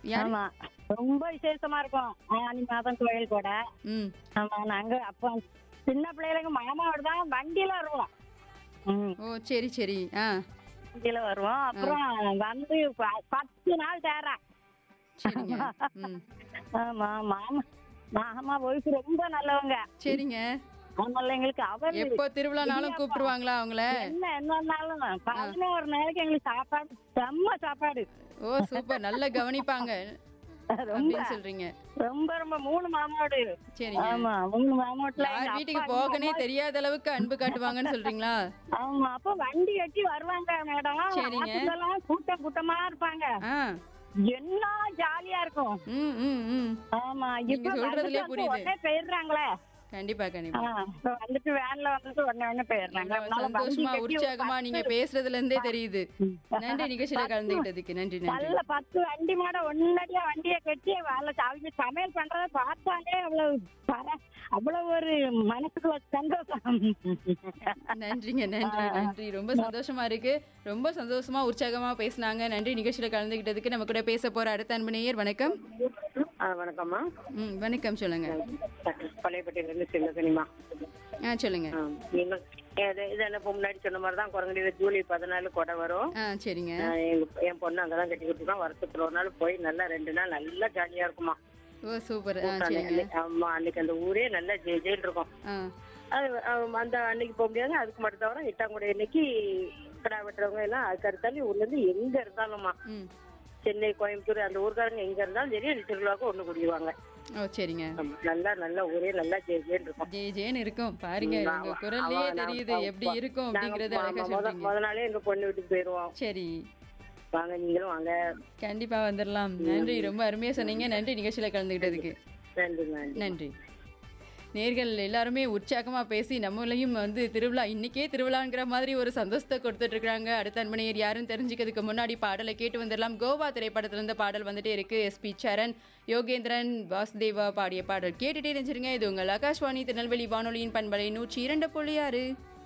யாரு ஆமா ரொம்ப விசேஷமா இருக்கும் ஆனி மாதம் கோயில் கூட ம் ஆமா நாங்க அப்போ சின்ன பிள்ளைகளுக்கு மாமாவோட தான் வண்டியில வருவோம் ம் ஓ சரி சரி ஆ வண்டியில வருவோம் அப்புறம் வந்து ப- பத்து நாள் தேரேன் சரிங்க ம் ஆமா மாமா மாமா ஒய்ஃப் ரொம்ப நல்லவங்க சரிங்க அதனால எங்களுக்கு அவர் எப்போ திருவிழானாலும் கூப்பிட்டுருவாங்களா அவங்கள என்ன என்னன்னாலும் பதினோரு நாளைக்கு எங்களுக்கு சாப்பாடு செம்ம சாப்பாடு ஓ சூப்பர் நல்லா கவனிப்பாங்க ரொம்ப அப்படின்னு சொல்றீங்க ரொம்ப ரொம்ப மூணு மாமாவோடு சரிங்க ஆமா மூணு மாமாவோட்ல யார் வீட்டுக்கு போகனே தெரியாத அளவுக்கு அன்பு காட்டுவாங்கன்னு சொல்றீங்களா ஆமா அப்ப வண்டி கட்டி வருவாங்க மேடம் சரிங்க. ஆத்துலலாம் கூட்டம் கூட்டமா இருப்பாங்க ஆ என்ன ஜாலியா இருக்கும் ம் ம் ம் ஆமா நீங்க இப்ப சொல்றதுலயே வந்துட்டு புரியுது. உடனே போயிடுறாங்களே கண்டிப்பா கண்டிப்பா ஆ, இப்ப வந்துட்டு வேன்ல வந்துட்டு உடனே உடனே போயிடுறாங்க அதனால வண்டி சந்தோஷமா கட்டி ஒரு உற்சாகமா பத்து- நீங்க பேசுறதுல இருந்தே தெரியுது ம். நன்றி நிகழ்ச்சியில கலந்துகிட்டதுக்கு நன்றி நன்றி நல்ல பத்து வண்டி மாட ஒன்னடியா வண்டியை கட்டி வேலை அவங்க சமையல் பண்றத பார்த்தாலே அவ்வளவு பர அவ்வளவு ஒரு மனசுக்கு ஒரு சந்தோஷம் நன்றிங்க நன்றி நன்றி ரொம்ப சந்தோஷமா இருக்கு ரொம்ப சந்தோஷமா உற்சாகமா பேசுனாங்க நன்றி நிகழ்ச்சியில கலந்துகிட்டதுக்கு நம்ம கூட பேச போற அடுத்த அன்பு நேயர் வணக்கம் ஆ வணக்கம்மா ம் வணக்கம் சொல்லுங்க பழையப்பட்டியிலேருந்து சின்ன கனிமா ஆ சொல்லுங்க நீங்கள் இது இது என்ன இப்போ முன்னாடி சொன்ன மாதிரி தான் குரங்கடியில் ஜூலை பதினாலு கொடை வரும் ஆ சரிங்க ஆ, எங்க என் பொண்ணு அங்கே தான் கட்டி கொடுத்துருக்கோம் வருஷத்துல ஒரு நாள் போய் நல்லா ரெண்டு நாள் நல்லா ஜாலியாக இருக்குமா ஓ சூப்பர் ஆ சரிங்க அன்னைக்கு- ஆமா அன்னைக்கு அந்த ஊரே நல்லா ஜெய ஜெயில் இருக்கும் ஆ அது அஹ், அந்த அன்னைக்கு போக முடியாது அதுக்கு மட்டும் தவிர எட்டாங்குடி அன்னைக்கு கடை வெட்டுறவங்க எல்லாம் அதுக்கு அடுத்தாலும் ஊர்லேருந்து எங்கே இருந்தாலும்மா ம் சென்னை கோயம்புத்தூர் அந்த ஊர்க்காரங்க எங்கே இருந்தாலும் சரி அந்த திருவிழாவுக்கு ஒன்று கூடிடுவாங்க ஓ சரிங்க ஆமா, நல்லா நல்லா ஊரே நல்லா ஜெய ஜெயில் இருக்கும் ஜே ஜேன்னு இருக்கும் பாருங்க ம், உங்க ஆமா, குரல்லயே ஆமா, தெரியுது நாங்க எப்படி இருக்கும் நாங்க அப்படிங்கறது அழகா ஆமா, முத சொல்றீங்க முத நாளே எங்க பொண்ணு வீட்டுக்கு போயிருவோம் சரி வாங்க நீங்களும் வாங்க கண்டிப்பா வந்துடலாம் நன்றி ரொம்ப அருமையா சொன்னீங்க நன்றி நிகழ்ச்சியில கலந்துகிட்டதுக்கு நன்றி நன்றி நன்றி நேர்கள் எல்லாருமே உற்சாகமா பேசி நம்மளையும் வந்து திருவிழா இன்னைக்கே திருவிழாங்கிற மாதிரி ஒரு சந்தோஷத்தை கொடுத்துட்டு இருக்காங்க அடுத்த அன்பனையர் யாரும் தெரிஞ்சுக்கிறதுக்கு முன்னாடி பாடலை கேட்டு வந்துடலாம் கோவா திரைப்படத்துல இருந்து பாடல் வந்துட்டே இருக்கு எஸ்பி சரண் யோகேந்திரன் வாசுதேவா பாடிய பாடல் கேட்டுட்டே இருந்துருங்க இது உங்கள் ஆகாஷ்வாணி திருநெல்வேலி வானொலியின் பண்பலை நூற்றி இரண்டு புள்ளி ஆறு